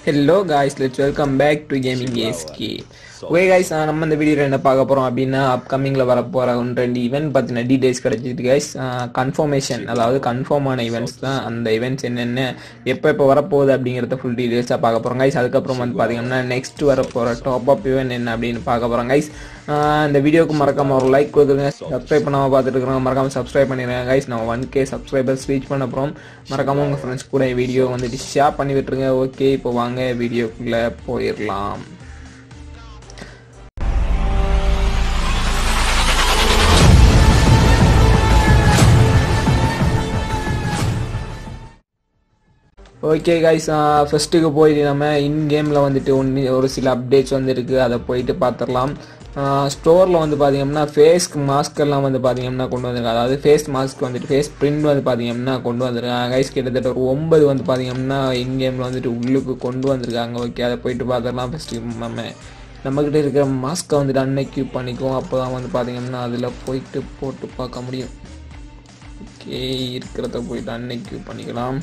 Hello guys let's welcome back to gaming ஏஸ்கே okay guys நம்ம இந்த வீடியோவில் என்ன பார்க்க போகிறோம் அப்படின்னா அப்கமிங்கில் வரப்போகிற ஒன்று ரெண்டு ஈவெண்ட் பற்றின டீடைல்ஸ் கிடைச்சிட்டு கைஸ் கன்ஃபர்மேஷன் அதாவது கன்ஃபார்மான ஈவெண்ட்ஸ் தான் அந்த ஈவெண்ட்ஸ் என்னென்ன எப்போ எப்போ வரப்போகுது அப்படிங்கிறத ஃபுல் டீடைல்ஸாக பார்க்க போகிறோம் கைஸ் அதுக்கப்புறம் வந்து பார்த்தீங்கன்னா நெக்ஸ்ட் வரப்போகிற டாப் அப் ஈவெண்ட் என்ன அப்படின்னு பார்க்க போகிறோம் கைஸ் இந்த வீடியோக்கு மறக்காம ஒரு லைக் கொடுத்துருங்க சப்ஸ்கிரைப் பண்ணாமல் பார்த்துட்டு இருக்கிறவங்க மறக்காம சப்ஸ்கிரைப் பண்ணிடுங்க கைஸ் நம்ம ஒன் கே சப்ஸ்கிரைபர்ஸ் ரீச் பண்ண அப்புறம் மறக்காம உங்கள் ஃப்ரெண்ட்ஸ் கூட வீடியோ வந்துட்டு ஷேர் பண்ணி விட்டுருங்க ஓகே இப்போ வாங்க வீடியோக்குள்ளே போயிடலாம் ஓகே கைஸ் ஃபஸ்ட்டுக்கு போயிட்டு நம்ம இன் கேமில் வந்துட்டு ஒன்று ஒரு சில அப்டேட்ஸ் வந்து இருக்குது அதை போயிட்டு பார்த்துடலாம் ஸ்டோரில் வந்து பார்த்தீங்கன்னா ஃபேஸ்க்கு மாஸ்க் எல்லாம் வந்து பார்த்தீங்கன்னா கொண்டு வந்திருக்காங்க அதாவது ஃபேஸ் மாஸ்க் வந்துட்டு ஃபேஸ் பிரிண்ட் வந்து பார்த்தீங்கன்னா கொண்டு வந்திருக்காங்க கைஸ் கிட்டத்தட்ட ஒரு ஒன்பது வந்து பார்த்தீங்கன்னா இன் கேமில் வந்துட்டு உள்ளுக்கு கொண்டு வந்திருக்காங்க ஓகே அதை போயிட்டு பார்த்துடலாம் ஃபஸ்ட்டு நம்ம நம்மக்கிட்ட இருக்கிற மாஸ்க்கை வந்துட்டு அன்னைக்கு பண்ணிக்குவோம் அப்போ தான் வந்து பார்த்தீங்கன்னா அதில் போயிட்டு போட்டு பார்க்க முடியும் ஓகே இருக்கிறத போயிட்டு அன்னைக்கு பண்ணிக்கலாம்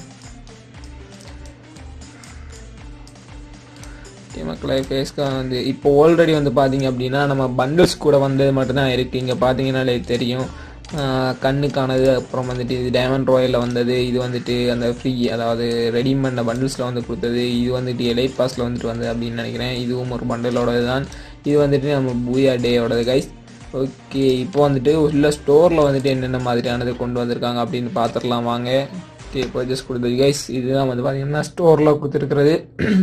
ஓகே மக்களே ஃபேஸ்க்காக வந்து இப்போ ஆல்ரெடி வந்து பார்த்தீங்க அப்படின்னா நம்ம பண்டில்ஸ் கூட வந்தது மட்டும்தான் இருக்குது இங்கே பார்த்தீங்கன்னாலே தெரியும் கண்ணுக்கானது அப்புறம் வந்துட்டு இது டைமண்ட் ராயலில் வந்தது இது வந்துட்டு அந்த ஃப்ரீ அதாவது ரெடிம் பண்ண பண்டில்ஸில் வந்து கொடுத்தது இது வந்துட்டு எலைட் பாஸில் வந்துட்டு வந்தது அப்படின்னு நினைக்கிறேன் இதுவும் ஒரு பண்டிலோடது தான் இது வந்துட்டு நம்ம பூயா டேயோடது கைஸ் ஓகே இப்போ வந்துட்டு உள்ள ஸ்டோரில் வந்துட்டு என்னென்ன மாதிரியானது கொண்டு வந்திருக்காங்க அப்படின்னு பார்த்துடலாம் வாங்க ஓகே பர்ச்சேஸ் கொடுத்தது கைஸ் இதுதான் வந்து பார்த்தீங்கன்னா ஸ்டோரில் கொடுத்துருக்கிறது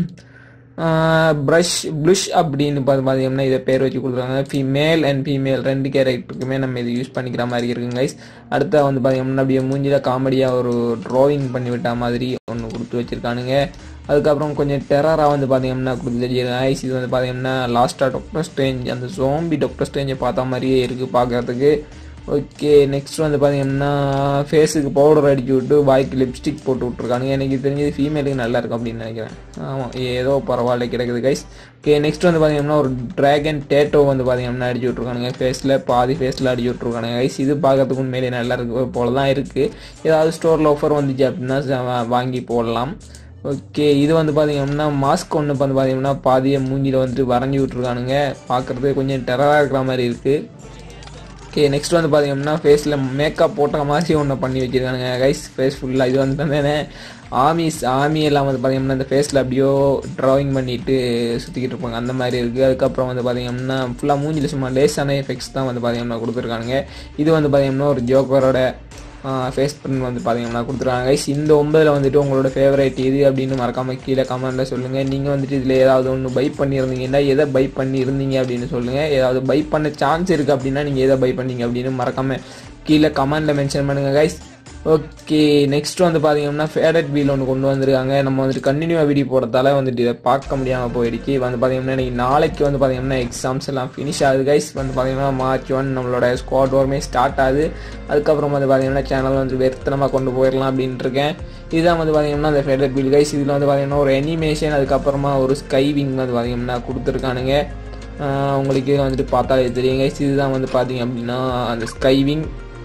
ப்ரஷ் ப்ளுஷ் அப்படின்னு பார்த்து பார்த்தீங்கன்னா இதை பேர் வச்சு கொடுத்துருக்காங்க ஃபீமேல் அண்ட் ஃபீமேல் ரெண்டு கேரக்டருக்குமே நம்ம இதை யூஸ் பண்ணிக்கிற மாதிரி இருக்குங்க கைஸ் அடுத்த வந்து பார்த்தீங்கன்னா அப்படியே மூஞ்சில் காமெடியாக ஒரு ட்ராயிங் பண்ணி விட்ட மாதிரி ஒன்று கொடுத்து வச்சுருக்கானுங்க அதுக்கப்புறம் கொஞ்சம் டெரராக வந்து பார்த்தீங்கன்னா கொடுத்து வச்சுருக்காங்க ஐஸ் இது வந்து பார்த்தீங்கன்னா லாஸ்ட்டாக டாக்டர் ஸ்டேஞ்ச் அந்த சோம்பி டாக்டர் ஸ்டேஞ்சை பார்த்த மாதிரியே இருக்குது பார்க்குறதுக்கு ஓகே நெக்ஸ்ட் வந்து பார்த்தீங்கன்னா ஃபேஸுக்கு பவுடர் அடிச்சு விட்டு வாய்க்கு லிப்ஸ்டிக் போட்டு விட்ருக்கானுங்க எனக்கு தெரிஞ்சது ஃபீமேலுக்கு நல்லா இருக்கும் அப்படின்னு நினைக்கிறேன் ஆமாம் ஏதோ பரவாயில்ல கிடைக்குது கைஸ் ஓகே நெக்ஸ்ட் வந்து பார்த்தீங்கன்னா ஒரு ட்ராகன் டேட்டோ வந்து பார்த்தீங்கன்னா அடிச்சு விட்ருக்கானுங்க ஃபேஸில் பாதி ஃபேஸில் அடிச்சு விட்ருக்கானுங்க கைஸ் இது பார்க்கறதுக்கு உண்மையிலே நல்லா இருக்கு போல தான் இருக்குது ஏதாவது ஸ்டோரில் ஆஃபர் வந்துச்சு அப்படின்னா வாங்கி போடலாம் ஓகே இது வந்து பார்த்தீங்கன்னா மாஸ்க் ஒன்று வந்து பார்த்தீங்கன்னா பாதியை மூஞ்சியில் வந்துட்டு வரைஞ்சி விட்ருக்கானுங்க பார்க்குறது கொஞ்சம் டெரராக இருக்கிற மாதிரி இருக்குது ஓகே நெக்ஸ்ட் வந்து பார்த்தீங்கன்னா ஃபேஸில் மேக்கப் போட்ட மாதிரி ஒன்று பண்ணி வச்சுருக்கானுங்க கைஸ் ஃபேஸ் ஃபுல்லாக இது வந்து பார்த்தீங்கன்னா ஆமிஸ் ஆமி எல்லாம் வந்து பார்த்தீங்கன்னா இந்த ஃபேஸில் அப்படியோ ட்ராயிங் பண்ணிட்டு சுற்றிக்கிட்டு இருப்பாங்க அந்த மாதிரி இருக்குது அதுக்கப்புறம் வந்து பார்த்தீங்கன்னா ஃபுல்லாக மூஞ்சில் சும்மா லேஸான எஃபெக்ட்ஸ் தான் வந்து பார்த்தீங்கன்னா கொடுத்துருக்கானுங்க இது வந்து பார்த்தீங்கன்னா ஒரு ஜோக்கரோட ஃபேஸ் பிரிண்ட் வந்து பார்த்தீங்கன்னா கொடுத்துருக்காங்க கைஸ் இந்த ஒன்பதில் வந்துட்டு உங்களோட ஃபேவரேட் எது அப்படின்னு மறக்காமல் கீழே கமெண்ட்டில் சொல்லுங்கள் நீங்கள் வந்துட்டு இதில் ஏதாவது ஒன்று பை பண்ணியிருந்தீங்கன்னா எதை பை பண்ணியிருந்தீங்க அப்படின்னு சொல்லுங்கள் ஏதாவது பை பண்ண சான்ஸ் இருக்குது அப்படின்னா நீங்கள் எதை பை பண்ணீங்க அப்படின்னு மறக்காமல் கீழே கமெண்ட்டில் மென்ஷன் பண்ணுங்கள் கைஸ் ஓகே நெக்ஸ்ட் வந்து பார்த்தீங்கன்னா ஃபேவரட் வீல் ஒன்று கொண்டு வந்திருக்காங்க நம்ம வந்துட்டு கண்டினியூவாக வீடியோ போடுறதால வந்துட்டு இதை பார்க்க முடியாமல் போயிடுச்சு வந்து பார்த்தீங்கன்னா இன்றைக்கி நாளைக்கு வந்து பார்த்தீங்கன்னா எக்ஸாம்ஸ் எல்லாம் ஃபினிஷ் ஆகுது கைஸ் வந்து பார்த்தீங்கன்னா மார்ச் ஒன் நம்மளோட ஸ்குவாட் ஒர்மே ஸ்டார்ட் ஆகுது அதுக்கப்புறம் வந்து பார்த்தீங்கன்னா சேனல் வந்து வெறுத்தனமாக கொண்டு போயிடலாம் அப்படின்ட்டு இருக்கேன் இதுதான் வந்து பார்த்தீங்கன்னா அந்த ஃபேவரட் வீல் கைஸ் இதில் வந்து பார்த்தீங்கன்னா ஒரு அனிமேஷன் அதுக்கப்புறமா ஒரு ஸ்கைவிங் வந்து பார்த்தீங்கன்னா கொடுத்துருக்கானுங்க உங்களுக்கு வந்துட்டு பார்த்தாலே தெரியும் கைஸ் இதுதான் வந்து பார்த்தீங்க அப்படின்னா அந்த ஸ்கைவிங்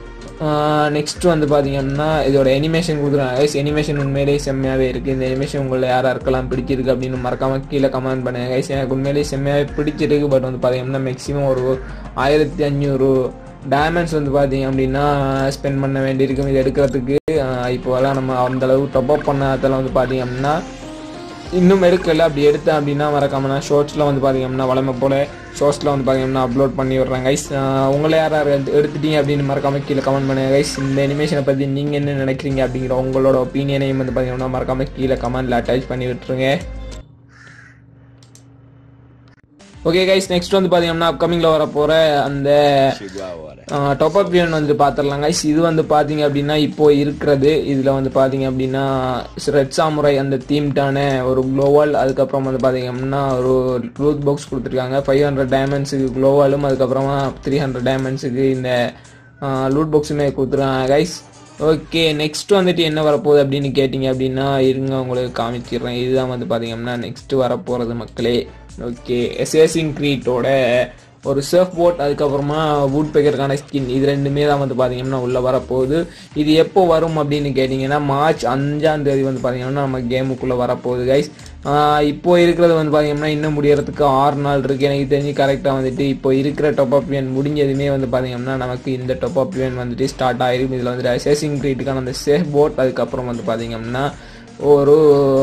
நெக்ஸ்ட் வந்து பார்த்தீங்கன்னா இதோட அனிமேஷன் கொடுத்துருக்காங்க கைஸ் அனிமேஷன் உண்மையிலேயே செம்மையாகவே இருக்குது இந்த அனிமேஷன் உங்களை யாராக இருக்கலாம் பிடிச்சிருக்கு அப்படின்னு மறக்காமல் கீழே கமெண்ட் பண்ணுங்க கைஸ் எனக்கு உண்மையிலேயே செம்மையாகவே பிடிச்சிருக்கு பட் வந்து பார்த்தீங்கன்னா மேக்ஸிமம் ஒரு ஆயிரத்தி அஞ்சூறு டைமண்ட்ஸ் வந்து பார்த்தீங்க அப்படின்னா ஸ்பெண்ட் பண்ண வேண்டியிருக்கும் இது எடுக்கிறதுக்கு இப்போலாம் நம்ம அந்தளவு டொப் பண்ணதில் வந்து பார்த்தீங்க அப்படின்னா இன்னும் எடுக்கல அப்படி எடுத்தேன் அப்படின்னா மறக்காம நான் ஷார்ட்ஸில் வந்து பார்த்தீங்கன்னா வளமை போல் ஷார்ட்ஸில் வந்து பார்த்தீங்கன்னா அப்லோட் பண்ணி விட்றேன் கைஸ் உங்களை யார் யார் எடுத்துட்டீங்க அப்படின்னு மறக்காம கீழே கமெண்ட் பண்ணுங்க கைஸ் இந்த அனிமேஷனை பற்றி நீங்கள் என்ன நினைக்கிறீங்க அப்படிங்கிற உங்களோட ஒப்பீனியனையும் வந்து பார்த்தீங்கன்னா மறக்காம கீழே கமெண்ட்டில் அட்டாச் பண்ணி விட்டுருங்க ஓகே கைஸ் நெக்ஸ்ட் வந்து பார்த்தீங்கன்னா அப்கமிங்கில் வர போகிற அந்த டாப் அப் யூன் வந்து பார்த்துடலாம் கைஸ் இது வந்து பார்த்தீங்க அப்படின்னா இப்போ இருக்கிறது இதில் வந்து பார்த்தீங்க அப்படின்னா ரெட் சாமுரை அந்த தீம்டான ஒரு குளோவால் அதுக்கப்புறம் வந்து பார்த்தீங்க அப்படின்னா ஒரு ட்ரூத் பாக்ஸ் கொடுத்துருக்காங்க ஃபைவ் ஹண்ட்ரட் டைமண்ட்ஸுக்கு குளோவாலும் அதுக்கப்புறமா த்ரீ ஹண்ட்ரட் டைமண்ட்ஸுக்கு இந்த லூட் பாக்ஸுமே கொடுத்துருக்காங்க கைஸ் ஓகே நெக்ஸ்ட் வந்துட்டு என்ன வரப்போகுது அப்படின்னு கேட்டிங்க அப்படின்னா இருங்க உங்களுக்கு காமிச்சிடுறேன் இதுதான் வந்து பார்த்தீங்கன்னா நெக்ஸ்ட் வரப்போகிறது மக்களே ஓகே எஸ்எஸ்இன் க்ரீட்டோட ஒரு சர்ஃப் போட் அதுக்கப்புறமா வூட் பேக்கருக்கான ஸ்கின் இது ரெண்டுமே தான் வந்து பார்த்தீங்கன்னா உள்ளே வரப்போகுது இது எப்போ வரும் அப்படின்னு கேட்டிங்கன்னா மார்ச் அஞ்சாம் தேதி வந்து பார்த்தீங்கன்னா நம்ம கேமுக்குள்ளே வரப்போகுது கைஸ் இப்போ இருக்கிறது வந்து பார்த்தீங்கன்னா இன்னும் முடியறதுக்கு ஆறு நாள் இருக்குது எனக்கு தெரிஞ்சு கரெக்டாக வந்துட்டு இப்போ இருக்கிற டாப் அப் வேன் முடிஞ்சதுமே வந்து பார்த்தீங்கன்னா நமக்கு இந்த டாப் அப் வேன் வந்துட்டு ஸ்டார்ட் ஆயிரும் இதில் வந்துட்டு அசேசிங் கிரீட்டுக்கான அந்த சேஃப் போட் அதுக்கப்புறம் வந்து பார்த்தீங்கன்னா ஒரு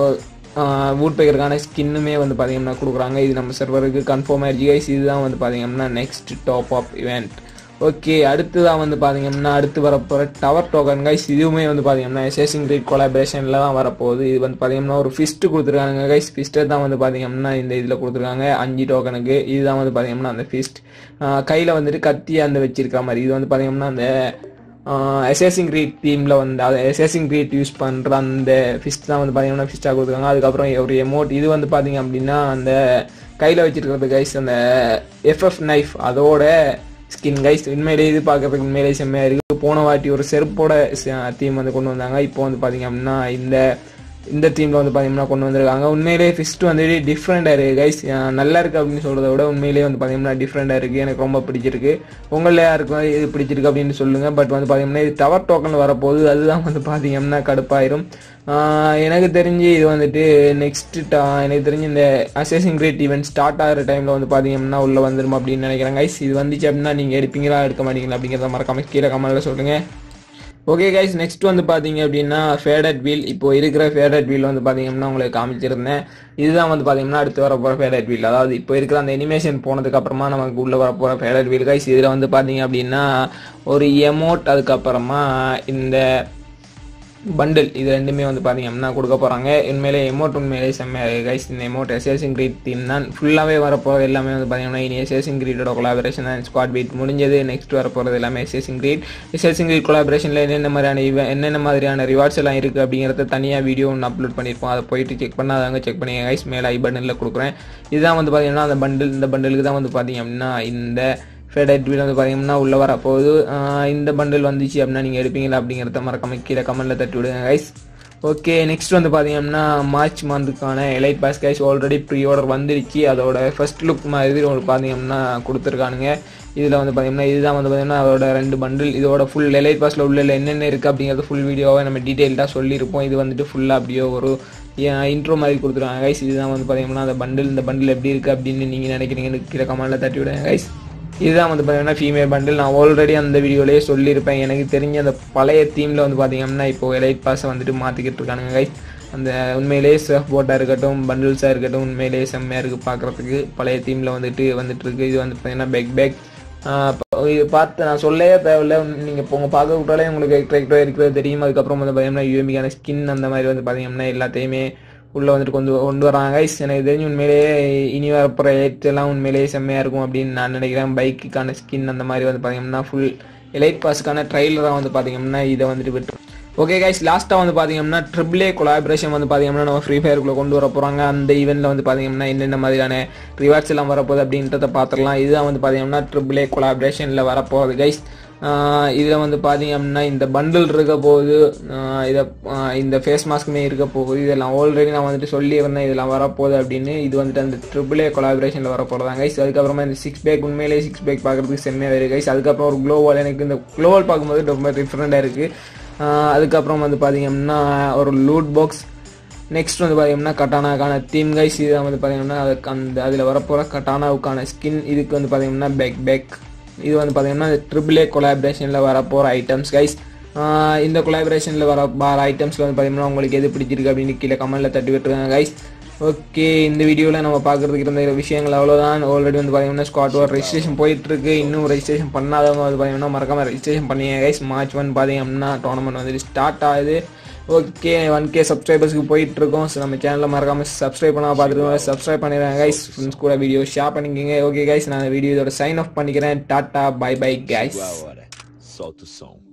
வூட் பேக்கருக்கான ஸ்கின்னுமே வந்து பார்த்தீங்கன்னா கொடுக்குறாங்க இது நம்ம சர்வருக்கு கன்ஃபார்ம் ஆயிடுச்சு கைஸ் இதுதான் வந்து பார்த்தீங்கன்னா next top up event okay அடுத்ததான் வந்து பார்த்தீங்கன்னா அடுத்து வரப்போகிற டவர் டோக்கன் கைஸ் இதுவுமே வந்து பார்த்தீங்கன்னா சேசிங் கிரீட் கொலாபரேஷனில் தான் வரப்போகுது இது வந்து பார்த்தீங்கன்னா ஒரு ஃபிஸ்ட்டு கொடுத்துருக்காங்க கைஸ் ஃபிஸ்ட்டை தான் வந்து பார்த்தீங்கன்னா இந்த இதில் கொடுத்துருக்காங்க அஞ்சு டோக்கனுக்கு இதுதான் வந்து பார்த்தீங்கன்னா அந்த ஃபிஸ்ட் கையில் வந்துட்டு கத்தி அந்த வச்சிருக்கிற மாதிரி இது வந்து பார்த்தீங்கன்னா அந்த எஸ்எஸ்சிங் கிரீட் தீமில் வந்து அது எஸ்எஸ்சிங் கிரீட் யூஸ் பண்ணுற அந்த ஃபிஸ்ட் தான் வந்து பார்த்தீங்கன்னா ஃபிஸ்ட்டாக கொடுத்துருக்காங்க அதுக்கப்புறம் ஒரு எமோட் இது வந்து பார்த்தீங்க அப்படின்னா அந்த கையில் வச்சிருக்கிறது கைஸ் அந்த எஃப்எஃப் நைஃப் அதோட ஸ்கின் கைஸ் உண்மையிலேயே இது பார்க்கறதுக்கு உண்மையிலேயே செம்மையாக இருக்குது போன வாட்டி ஒரு செருப்போட தீம் வந்து கொண்டு வந்தாங்க இப்போ வந்து பார்த்தீங்க அப்படின்னா இந்த இந்த தீமில் வந்து பார்த்தீங்கன்னா கொண்டு வந்திருக்காங்க உண்மையிலேயே ஃபிஸ்ட் வந்துட்டு டிஃப்ரெண்டாக இருக்குது கைஸ் நல்லா இருக்குது அப்படின்னு சொல்கிறத விட உண்மையிலேயே வந்து பார்த்தீங்கன்னா டிஃப்ரெண்டாக இருக்குது எனக்கு ரொம்ப பிடிச்சிருக்கு உங்களில் யாருக்கும் இது பிடிச்சிருக்கு அப்படின்னு சொல்லுங்கள் பட் வந்து பார்த்தீங்கன்னா இது டவர் டோக்கன் வரப்போகுது அதுதான் வந்து பார்த்தீங்கன்னா கடுப்பாயிரும் எனக்கு தெரிஞ்சு இது வந்துட்டு நெக்ஸ்ட் எனக்கு தெரிஞ்சு இந்த அசேசிங் கிரேட் ஈவெண்ட் ஸ்டார்ட் ஆகிற டைமில் வந்து பார்த்தீங்கன்னா உள்ளே வந்துடும் அப்படின்னு நினைக்கிறேன் கைஸ் இது வந்துச்சு அப்படின்னா நீங்கள் எடுப்பீங்களா எடுக்க மாட்டீங்களா அப்படிங்கிறத மறக்காம கீழே கமெண்ட்டில் சொல்லுங்கள் ஓகே கைஸ் நெக்ஸ்ட் வந்து பார்த்தீங்க அப்படின்னா ஃபேடட் வீல் இப்போ இருக்கிற ஃபேடட் வீல் வந்து பார்த்தீங்கன்னா உங்களுக்கு காமிச்சிருந்தேன் இதுதான் வந்து பார்த்தீங்கன்னா அடுத்து வர போகிற ஃபேடட் வீல் அதாவது இப்போ இருக்கிற அந்த அனிமேஷன் போனதுக்கு அப்புறமா நமக்கு உள்ளே வர போகிற ஃபேடட் வீல் கைஸ் இதில் வந்து பார்த்தீங்க அப்படின்னா ஒரு எமோட் அதுக்கப்புறமா இந்த பண்டில் இது ரெண்டுமே வந்து பார்த்தீங்க அப்படின்னா கொடுக்க போகிறாங்க உண்மையிலே எமோட் உண்மையிலே செம்மையாக கைஸ் இந்த எமோட் எஸ்எஸ்சிங் கிரீட் தீம் தான் ஃபுல்லாகவே வரப்போகிறது எல்லாமே வந்து பார்த்தீங்கன்னா இனி எஸ்எஸ்சிங் கிரீட்டோட கொலாபரேஷன் தான் ஸ்குவாட் பீட் முடிஞ்சது நெக்ஸ்ட் வரப்போகிறது எல்லாமே எஸ்எஸ்சிங் கிரீட் எஸ்எஸ்சிங் கிரீட் கொலாபரேஷனில் என்னென்ன மாதிரியான இவ என்னென்ன மாதிரியான ரிவார்ட்ஸ் எல்லாம் இருக்குது அப்படிங்கிறத தனியாக வீடியோ ஒன்று அப்லோட் பண்ணியிருப்போம் அதை போயிட்டு செக் பண்ணாதவங்க செக் பண்ணி கைஸ் மேலே ஐ பண்டலில் கொடுக்குறேன் இதுதான் வந்து பார்த்தீங்கன்னா அந்த பண்டில் இந்த பண்டலுக்கு தான் வந்து பார்த்தீங்க அப்படின்னா இந்த ஃபேடட் வீல் வந்து பார்த்தீங்கன்னா உள்ளே வரப்போகுது இந்த பண்டில் வந்துச்சு அப்படின்னா நீங்கள் எடுப்பீங்களா அப்படிங்கிறத மறக்காம கீழே கமெண்ட்டில் தட்டி விடுங்க கைஸ் ஓகே நெக்ஸ்ட் வந்து பார்த்தீங்கன்னா மார்ச் மந்த்துக்கான elite pass guys already pre order வந்துருச்சு அதோட ஃபர்ஸ்ட் லுக் மாதிரி ஒரு பார்த்தீங்கன்னா கொடுத்துருக்கானுங்க இதில் வந்து பார்த்தீங்கன்னா இதுதான் வந்து பார்த்தீங்கன்னா அதோட ரெண்டு பண்டில் இதோட ஃபுல் எலைட் பாஸில் உள்ள என்னென்ன இருக்குது அப்படிங்கிறது ஃபுல் வீடியோவை நம்ம டீட்டெயில்டாக சொல்லியிருப்போம் இது வந்துட்டு ஃபுல்லாக அப்படியே ஒரு இன்ட்ரோ மாதிரி கொடுத்துருவாங்க கைஸ் இதுதான் வந்து பார்த்தீங்கன்னா அந்த பண்டில் இந்த பண்டில் எப்படி இருக்குது அப்படின்னு நீங்கள் நினைக்கிறீங்கன்னு கீழே கமெண்ட்டில் தட்டி விடுங்க கைஸ் இதுதான் வந்து பார்த்தீங்கன்னா ஃபீமேல் பண்டில் நான் ஆல்ரெடி அந்த வீடியோலேயே சொல்லியிருப்பேன் எனக்கு தெரிஞ்ச அந்த பழைய தீமில் வந்து பார்த்தீங்கன்னா இப்போ எலைட் பாஸை வந்துட்டு மாற்றிக்கிட்டு இருக்கானுங்க கைஸ் அந்த உண்மையிலேயே சர்ஃப் போட்டாக இருக்கட்டும் பண்டில்ஸாக இருக்கட்டும் உண்மையிலேயே செம்மையாக இருக்குது பார்க்குறதுக்கு பழைய தீமில் வந்துட்டு வந்துட்டு இருக்கு இது வந்து பார்த்தீங்கன்னா பேக் பேக் இது பார்த்து நான் சொல்லவே தேவையில்ல நீங்கள் இப்போ உங்கள் பார்க்க விட்டாலே உங்களுக்கு எக்ட்ராக்டாக இருக்கிறது தெரியும் அதுக்கப்புறம் வந்து பார்த்தீங்கன்னா யூஎம்பிக்கான ஸ்கின் அந்த மாதிரி வந்து பார்த்தீங்கன்னா எல்லாத்தையுமே உள்ளே வந்துட்டு கொண்டு கொண்டு வராங்க கைஸ் எனக்கு தெரிஞ்சு உண்மையிலேயே இனி வரப்போகிற எல்லாம் உண்மையிலேயே செம்மையாக இருக்கும் அப்படின்னு நான் நினைக்கிறேன் பைக்குக்கான ஸ்கின் அந்த மாதிரி வந்து பார்த்தீங்கன்னா ஃபுல் எலைட் பாஸுக்கான ட்ரைலராக வந்து பார்த்தீங்கன்னா இதை வந்துட்டு விட்டு ஓகே கைஸ் லாஸ்ட்டாக வந்து பார்த்தீங்கன்னா ட்ரிபிள் ஏ கொலாபரேஷன் வந்து பார்த்தீங்கன்னா நம்ம ஃப்ரீ ஃபயருக்குள்ளே கொண்டு வர போகிறாங்க அந்த ஈவெண்ட்டில் வந்து பார்த்தீங்கன்னா என்னென்ன மாதிரியான ரிவார்ட்ஸ் எல்லாம் வரப்போகுது அப்படின்றத பார்த்துடலாம் இதுதான் வந்து பார்த்தீங்கன்னா ட்ரிபிள் ஏ கொலாபரேஷனில் வரப்போகுது கைஸ் இதில் வந்து பார்த்தீங்க அப்படின்னா இந்த பண்டில் இருக்க போகுது இதை இந்த ஃபேஸ் மாஸ்க்குமே இருக்க போகுது இதெல்லாம் ஆல்ரெடி நான் வந்துட்டு சொல்லியிருந்தேன் இதெல்லாம் வரப்போகுது அப்படின்னு இது வந்துட்டு அந்த ட்ரிபிள் ஏ கொலாபரேஷனில் வரப்போகிறதாங்க கைஸ் அதுக்கப்புறமா இந்த சிக்ஸ் பேக் உண்மையிலேயே சிக்ஸ் பேக் பார்க்குறதுக்கு செம்மையாக இருக்குது கைஸ் அதுக்கப்புறம் ஒரு க்ளோவால் எனக்கு இந்த க்ளோவால் பார்க்கும்போது ரொம்ப டிஃப்ரெண்ட்டாக இருக்குது அதுக்கப்புறம் வந்து பார்த்தீங்கன்னா ஒரு லூட் பாக்ஸ் நெக்ஸ்ட் வந்து பார்த்தீங்கன்னா கட்டானாக்கான தீம் கைஸ் இது வந்து பார்த்தீங்கன்னா அதுக்கு அந்த அதில் வரப்போகிற கட்டானாவுக்கான ஸ்கின் இதுக்கு வந்து பார்த்தீங்கன்னா பேக் பேக் இது வந்து பார்த்தீங்கன்னா ட்ரிபிள் ஏ கொலாபரேஷனில் வரப்போகிற ஐட்டம்ஸ் கைஸ் இந்த கொலாபரேஷனில் வர வர ஐட்டம்ஸில் வந்து பார்த்தீங்கன்னா உங்களுக்கு எது பிடிச்சிருக்கு அப்படின்னு கீழே கமெண்ட்டில் தட்டி விட்டுருங்க கைஸ் ஓகே இந்த வீடியோவில் நம்ம பார்க்குறதுக்கு இருந்த விஷயங்கள் அவ்வளோதான் ஆல்ரெடி வந்து பார்த்தீங்கன்னா ஸ்காட் வார் ரெஜிஸ்ட்ரேஷன் போயிட்டுருக்கு இன்னும் ரெஜிஸ்ட்ரேஷன் பண்ணாதவங்க வந்து பார்த்தீங்கன்னா மறக்காமல் ரெஜிஸ்ட்ரேஷன் பண்ணிங்க கைஸ் மார்ச் ஒன் பார்த்தீங்கன்னா டோர்னமெண்ட் வந்துட்டு ஸ்டார்ட் ஆகுது ஓகே ஒன் கே சப்ஸ்கிரைபர்ஸ்க்கு போயிட்டு இருக்கோம் ஸோ நம்ம சேனலில் மறக்காமல் சப்ஸ்கிரைப் பண்ணால் பார்த்துருக்கோம் சப்ஸ்கிரைப் பண்ணிடுறேன் கைஸ் ஃப்ரெண்ட்ஸ் கூட வீடியோ ஷேர் பண்ணிக்கோங்க ஓகே கைஸ் நான் வீடியோ இதோட சைன் ஆஃப் பண்ணிக்கிறேன் tata bye bye guys Agora, solta o som.